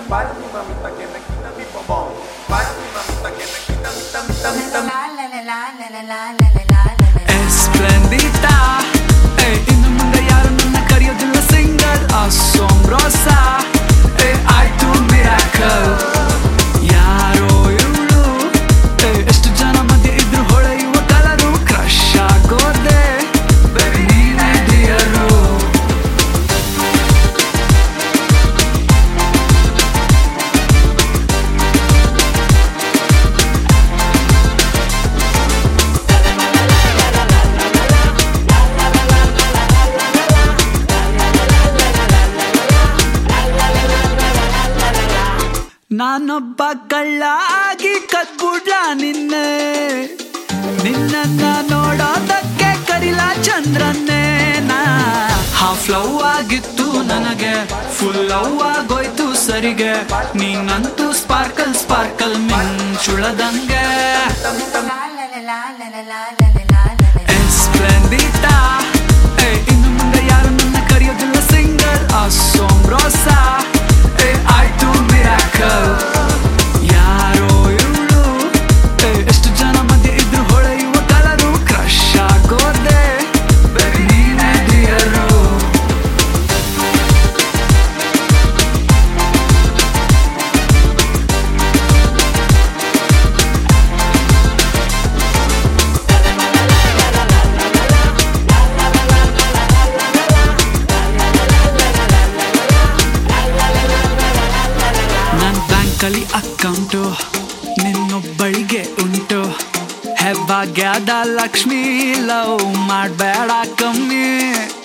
Para mi mamita que me quita mi bombón. Para mi mamita que me quita mi tam tam tam. ಎಸ್ಪ್ಲೆಂಡಿಟಾ ಏ ಇನ್ನು ಮುಂದೆ ಯಾರು ನನ್ನ ಕರೆಯೋದಿಲ್ಲ singer ಅಸೋಂಬ್ರೋಸ ಏ ಆಯ್ತು ಮಿರಾಕಲ್ ಯಾರೋ ಇವಳು ಏ ಎಷ್ಟು ಜನ ಮಧ್ಯೆ ಇದ್ರು ಹೊಳೆಯುವ ಕಲರು ಕ್ರಶ್ ಆಗೋದೆ ಬೇರೆ ನೀನೇ ಡಿಯರು ನಾನೊಬ್ಬ ಕಳ್ಳ ಆಗಿ ಕದ್ಬಿಡ್ಲ ನಿನ್ನೆ ನಿನ್ನ ನೋಡೋದಕ್ಕೆ ಕರಿಲ ಚಂದ್ರನ್ನೇ ನಾ ಹಾಫ್ ಲವ್ ಆಗಿತ್ತು ನನಗೆ ಫುಲ್ ಲವ್ ಆಗೋಯ್ತು ಸರಿಗೆ ನೀನಂತೂ ಸ್ಪಾರ್ಕಲ್ ಸ್ಪಾರ್ಕಲ್ ಮಿಂಚುಳದಂಗೆ ಎಸ್ಪ್ಲೆಂಡಿಟಾ ಏ ಇನ್ನು ಮುಂದೆ ಯಾರು ನನ್ನ ಕರೆಯೋದಿಲ್ಲ ಸಿಂಗರ್ ಅಸೋಂಬ್ರೋಸ ಏ ಆಯ್ತು ಮಿರಾಕಲ್ ಯಾರೋ ಇವಳು ಏ ಎಷ್ಟು ಜನ ಮಧ್ಯೆ ಇದ್ರು ಹೊಳೆಯುವ ಕಲರು ಕ್ರಶ್ ಆಗೋದೆ ಬೇರೆ ನೀನೇ ಡಿಯರು ನನ್ ಬ್ಯಾಂಕಲ್ಲಿ ಅಕೌಂಟು ನಿನ್ನೊಬ್ಬಳಿಗೆ ಉಂಟು ಹೆಬ್ಬಾಗ್ಯದ ಲಕ್ಷ್ಮಿ ಲವ್ ಮಾಡಬೇಡ ಕಮ್ಮಿ